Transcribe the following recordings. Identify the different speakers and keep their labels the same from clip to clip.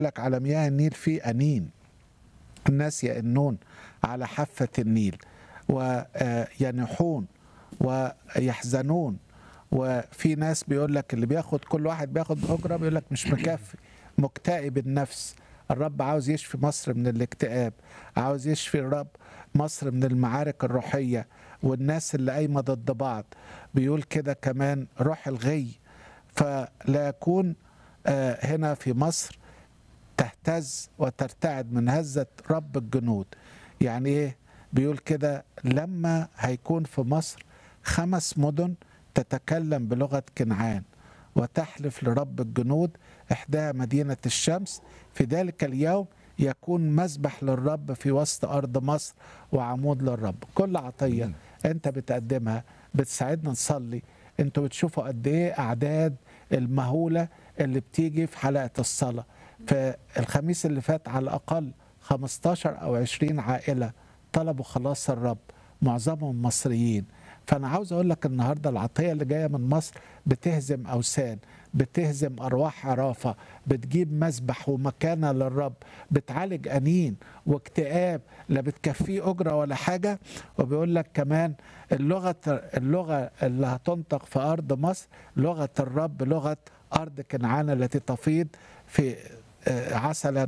Speaker 1: لك على مياه النيل في أنين الناس يئنون على حافة النيل وينحون ويحزنون وفي ناس بيقول لك اللي بياخد كل واحد بياخد أجرة بيقول لك مش مكفي مكتئب النفس الرب عاوز يشفي مصر من الاكتئاب عاوز يشفي الرب مصر من المعارك الروحية والناس اللي قايمة ضد بعض بيقول كده كمان روح الغي فلا يكون آه، هنا في مصر تهتز وترتعد من هزة رب الجنود يعني ايه بيقول كده لما هيكون في مصر خمس مدن تتكلم بلغة كنعان وتحلف لرب الجنود إحداها مدينة الشمس في ذلك اليوم يكون مذبح للرب في وسط أرض مصر وعمود للرب كل عطية أنت بتقدمها بتساعدنا نصلي أنتوا بتشوفوا قد إيه أعداد المهولة اللي بتيجي في حلقة الصلاة فالخميس اللي فات على الأقل 15 أو 20 عائلة طلبوا خلاص الرب معظمهم مصريين فأنا عاوز أقول لك النهاردة العطية اللي جاية من مصر بتهزم أوثان بتهزم أرواح عرافة بتجيب مسبح ومكانة للرب بتعالج أنين واكتئاب لا بتكفيه أجرة ولا حاجة وبيقول لك كمان اللغة اللغة اللي هتنطق في أرض مصر لغة الرب لغة أرض كنعان التي تفيض في آه، عسلا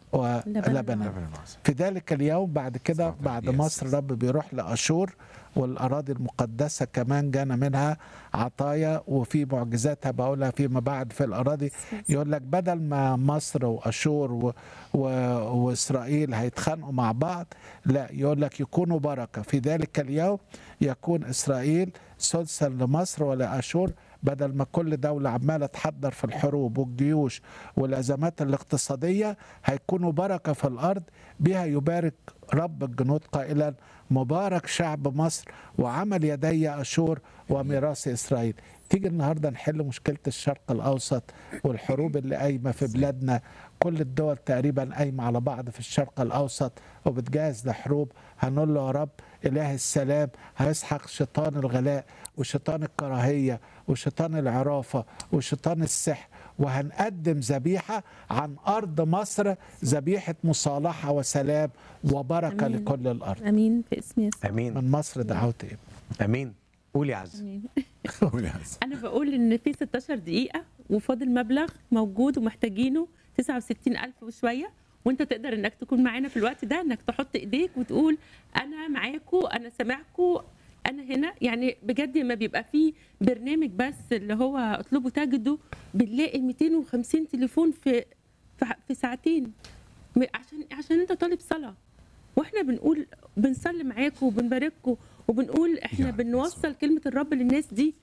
Speaker 1: ولبنا في ذلك اليوم بعد كده
Speaker 2: صعب
Speaker 1: بعد
Speaker 2: يس.
Speaker 1: مصر الرب بيروح لأشور والأراضي المقدسة كمان جانا منها عطايا وفي معجزات بقولها فيما بعد في الأراضي يقول لك بدل ما مصر وأشور و... و... وإسرائيل هيتخانقوا مع بعض لا يقول لك يكونوا بركة في ذلك اليوم يكون إسرائيل سدسا لمصر ولأشور بدل ما كل دولة عمالة تحضر في الحروب والجيوش والأزمات الاقتصادية هيكونوا بركة في الأرض بها يبارك رب الجنود قائلا مبارك شعب مصر وعمل يدي أشور وميراث إسرائيل تيجي النهاردة نحل مشكلة الشرق الأوسط والحروب اللي قايمة في بلادنا كل الدول تقريبا قايمة على بعض في الشرق الأوسط وبتجهز لحروب هنقول له يا رب إله السلام هيسحق شيطان الغلاء وشيطان الكراهية وشيطان العرافة وشيطان السحر وهنقدم ذبيحة عن أرض مصر ذبيحة مصالحة وسلام وبركة
Speaker 3: أمين.
Speaker 1: لكل الأرض
Speaker 3: امين في اسم يسوع
Speaker 4: امين
Speaker 1: من مصر دعوت إيه
Speaker 4: امين قول يا عز
Speaker 3: امين
Speaker 2: قول يا عز.
Speaker 3: انا بقول ان في 16 دقيقه وفاضل مبلغ موجود ومحتاجينه 69000 وشويه وانت تقدر انك تكون معانا في الوقت ده انك تحط ايديك وتقول انا معاكم انا سامعكم انا هنا يعني بجد ما بيبقى في برنامج بس اللي هو اطلبوا تجدوا بنلاقي 250 تليفون في في, في ساعتين م- عشان عشان انت طالب صلاه واحنا بنقول بنصلي معاكم وبنبارككم وبنقول احنا
Speaker 2: يا
Speaker 3: بنوصل
Speaker 2: يسوع.
Speaker 3: كلمه الرب للناس دي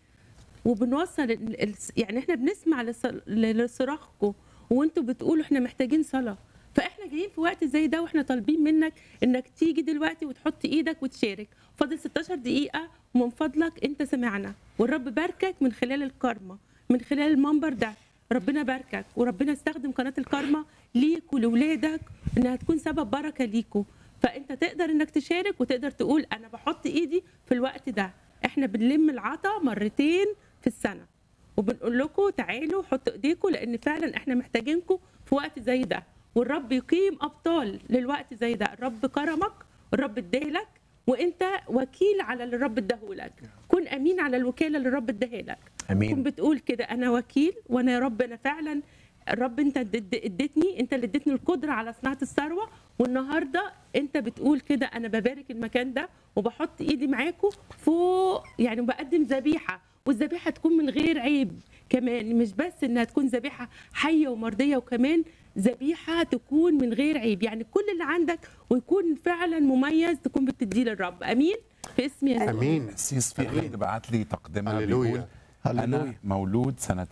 Speaker 3: وبنوصل ال- ال- يعني احنا بنسمع لص- لصراخكم وانتوا بتقولوا احنا محتاجين صلاه فاحنا جايين في وقت زي ده واحنا طالبين منك انك تيجي دلوقتي وتحط ايدك وتشارك فاضل 16 دقيقه ومن فضلك انت سمعنا والرب باركك من خلال الكارما من خلال المنبر ده ربنا باركك وربنا استخدم قناه الكارما ليك ولولادك انها تكون سبب بركه ليكوا فانت تقدر انك تشارك وتقدر تقول انا بحط ايدي في الوقت ده احنا بنلم العطا مرتين في السنه وبنقول لكم تعالوا حطوا ايديكم لان فعلا احنا محتاجينكم في وقت زي ده والرب يقيم ابطال للوقت زي ده الرب كرمك الرب ادالك وانت وكيل على اللي الرب اداهولك كن امين على الوكاله اللي الرب اداها لك كن
Speaker 4: امين
Speaker 3: بتقول كده انا وكيل وانا يا رب انا فعلا الرب انت اد- اديتني انت اللي اديتني القدره على صناعه الثروه والنهارده انت بتقول كده انا ببارك المكان ده وبحط ايدي معاكم فوق يعني بقدم ذبيحه والذبيحه تكون من غير عيب كمان مش بس انها تكون ذبيحه حيه ومرضيه وكمان ذبيحه تكون من غير عيب يعني كل اللي عندك ويكون فعلا مميز تكون بتديه للرب امين في اسم يسوع
Speaker 5: امين
Speaker 2: سيس في حد بعت لي تقدمه
Speaker 5: هللويا.
Speaker 2: بيقول انا
Speaker 1: هللويا.
Speaker 2: مولود سنه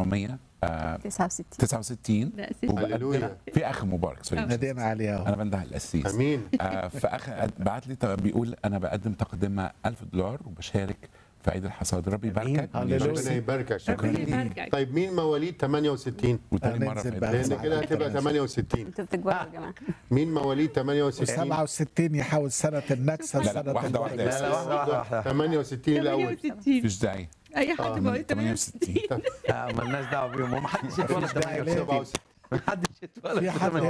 Speaker 2: 1969
Speaker 6: 69
Speaker 3: ده أساس.
Speaker 2: وبقدم
Speaker 5: هللويا.
Speaker 2: في اخ مبارك سوري
Speaker 1: نادينا عليه
Speaker 2: انا
Speaker 1: اهو
Speaker 2: بنده القسيس
Speaker 5: امين
Speaker 2: آه، فاخ بعت لي طب بيقول انا بقدم تقدمه 1000 دولار وبشارك في عيد الحصاد ربي يباركك
Speaker 1: هللويا.
Speaker 5: ربنا يباركك شكرا
Speaker 3: ربنا يباركك
Speaker 5: طيب مين مواليد 68
Speaker 2: وتاني مره
Speaker 1: هننزل
Speaker 2: في
Speaker 1: بقى.
Speaker 2: عيد
Speaker 5: لان كده هتبقى 68
Speaker 6: انتوا بتكبروا يا جماعه
Speaker 5: مين مواليد 68
Speaker 1: 67 يحاول سنه النكسه
Speaker 2: لا، لا،
Speaker 1: سنه
Speaker 2: واحدة واحدة.
Speaker 1: البركة.
Speaker 4: لا لا واحده واحده واحده
Speaker 5: 68 الاول
Speaker 3: 68
Speaker 2: مفيش داعي
Speaker 3: اي حد بقول 68
Speaker 2: 68
Speaker 4: آه، مالناش دعوه بيهم ومحدش يتولد 68
Speaker 5: 67
Speaker 4: ما حدش اتولد
Speaker 1: في حد